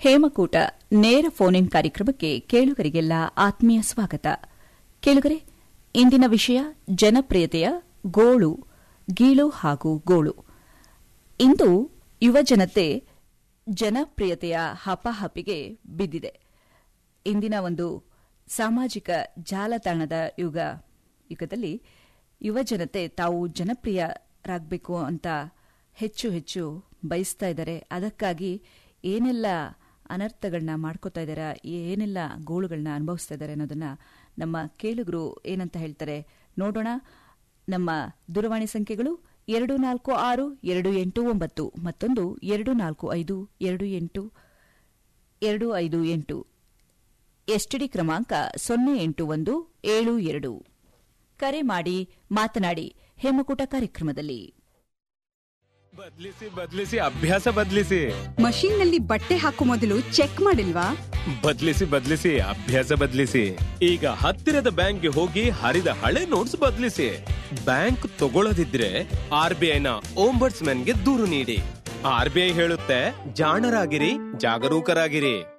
ಹೇಮಕೂಟ ನೇರ phone in ಕಾರ್ಯಕ್ರಮಕ್ಕೆ ಕೇಳುಗರಿಗೆಲ್ಲ ಆತ್ಮೀಯ ಸ್ವಾಗತ ಕೇಳುಗರೆ ಇಂದಿನ ವಿಷಯ ಜನಪ್ರಿಯತೆಯ ಗೋಳು ಗೀಳು ಹಾಗೂ ಗೋಳು ಇಂದು ಯುವಜನತೆ ಜನಪ್ರಿಯತೆಯ ಹಪಾಹಪಿಗೆ ಬಿದ್ದಿದೆ ಇಂದಿನ ಒಂದು ಸಾಮಾಜಿಕ ಜಾಲತಾಣದ ಯುಗ ಯುಗದಲ್ಲಿ ಯುವಜನತೆ ತಾವು ಜನಪ್ರಿಯರಾಗಬೇಕು ಅಂತ ಹೆಚ್ಚು ಹೆಚ್ಚು ಬಯಸ್ತಾ ಇದ್ದಾರೆ ಅದಕ್ಕಾಗಿ ಏನೆಲ್ಲ ಅನರ್ಥಗಳನ್ನ ಮಾಡ್ಕೋತಾ ಇದ್ದಾರೆ ಏನೆಲ್ಲ ಗೋಳುಗಳನ್ನ ಅನುಭವಿಸ್ತಾ ಇದ್ದಾರೆ ಅನ್ನೋದನ್ನ ನಮ್ಮ ಕೇಳುಗರು ಏನಂತ ಹೇಳ್ತಾರೆ ನೋಡೋಣ ನಮ್ಮ ದೂರವಾಣಿ ಸಂಖ್ಯೆಗಳು ಎರಡು ನಾಲ್ಕು ಆರು ಎರಡು ಎಂಟು ಒಂಬತ್ತು ಮತ್ತೊಂದು ಎರಡು ನಾಲ್ಕು ಐದು ಎರಡು ಎಂಟು ಎರಡು ಐದು ಎಂಟು ಎಸ್ಟಿಡಿ ಕ್ರಮಾಂಕ ಸೊನ್ನೆ ಎಂಟು ಒಂದು ಏಳು ಎರಡು ಕರೆ ಮಾಡಿ ಮಾತನಾಡಿ ಹೇಮಕೂಟ ಕಾರ್ಯಕ್ರಮದಲ್ಲಿ ಬದ್ಲಿಸಿ ಬದ್ಲಿಸಿ ಅಭ್ಯಾಸ ಬದ್ಲಿಸಿ ಮಷೀನ್ ನಲ್ಲಿ ಬಟ್ಟೆ ಹಾಕೋ ಮೊದಲು ಚೆಕ್ ಮಾಡಿಲ್ವಾ ಬದ್ಲಿಸಿ ಬದ್ಲಿಸಿ ಅಭ್ಯಾಸ ಬದ್ಲಿಸಿ ಈಗ ಹತ್ತಿರದ ಬ್ಯಾಂಕ್ಗೆ ಹೋಗಿ ಹರಿದ ಹಳೆ ನೋಟ್ಸ್ ಬದ್ಲಿಸಿ ಬ್ಯಾಂಕ್ ತಗೊಳ್ಳದಿದ್ರೆ ಆರ್ ಬಿ ಐನ ಓಂಬರ್ಟ್ಸ್ ಗೆ ದೂರು ನೀಡಿ ಆರ್ ಬಿ ಐ ಹೇಳುತ್ತೆ ಜಾಣರಾಗಿರಿ ಜಾಗರೂಕರಾಗಿರಿ